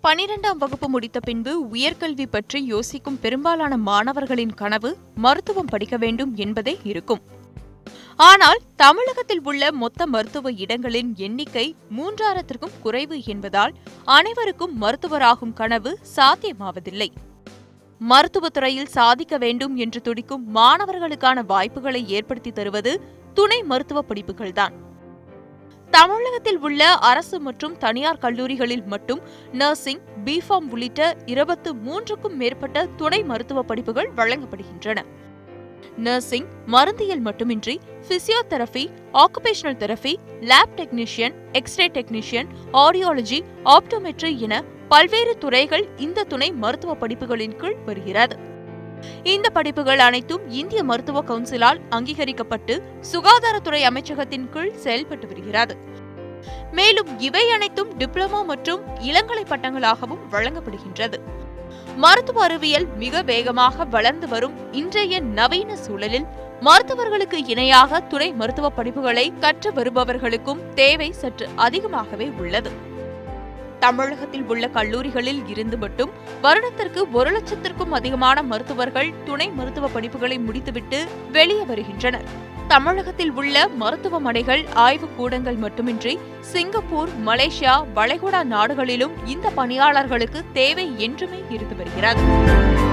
பனிரெண்டாம் வகுப்பு முடித்த பின்பு உயர்கல்வி பற்றி யோசிக்கும் பெரும்பாலான மாணவர்களின் கனவு மருத்துவம் படிக்க வேண்டும் என்பதே இருக்கும் ஆனால் தமிழகத்தில் உள்ள மொத்த மருத்துவ இடங்களின் எண்ணிக்கை மூன்றாயிரத்திற்கும் குறைவு என்பதால் அனைவருக்கும் மருத்துவராகும் கனவு சாத்தியமாவதில்லை மருத்துவத்துறையில் சாதிக்க வேண்டும் என்று துடிக்கும் மாணவர்களுக்கான வாய்ப்புகளை ஏற்படுத்தி தருவது துணை மருத்துவ படிப்புகள்தான் தமிழகத்தில் உள்ள அரசு மற்றும் தனியார் கல்லூரிகளில் மட்டும் நர்சிங் பிஃபார்ம் உள்ளிட்ட இருபத்து மூன்றுக்கும் மேற்பட்ட துணை மருத்துவ படிப்புகள் வழங்கப்படுகின்றன நர்சிங் மருந்தியல் மட்டுமின்றி physiotherapy occupational therapy lab technician x-ray technician audiology optometry என பல்வேறு துறைகள் இந்த துணை மருத்துவ படிப்புகளின் கீழ் வருகிறது இந்த படிப்புகள் அனைத்தும் இந்திய மருத்துவ கவுன்சிலால் அங்கீகரிக்கப்பட்டு சுகாதாரத்துறை அமைச்சகத்தின் கீழ் செயல்பட்டு வருகிறது மேலும் இவை அனைத்தும் டிப்ளமோ மற்றும் இளங்கலை பட்டங்களாகவும் வழங்கப்படுகின்றது மருத்துவ அறிவியல் மிக வேகமாக வளர்ந்து வரும் இன்றைய நவீன சூழலில் மருத்துவர்களுக்கு இணையாக துணை மருத்துவ படிப்புகளை கற்று வருபவர்களுக்கும் தேவை சற்று அதிகமாகவே உள்ளது தமிழகத்தில் உள்ள கல்லூரிகளில் இருந்து மட்டும் வருடத்திற்கு ஒரு லட்சத்திற்கும் அதிகமான மருத்துவர்கள் துணை மருத்துவ படிப்புகளை முடித்துவிட்டு வெளியே வருகின்றனர் தமிழகத்தில் உள்ள மருத்துவமனைகள் ஆய்வுக் கூடங்கள் மட்டுமின்றி சிங்கப்பூர் மலேசியா வளைகுடா நாடுகளிலும் இந்த பணியாளர்களுக்கு தேவை என்றுமே இருந்து வருகிறது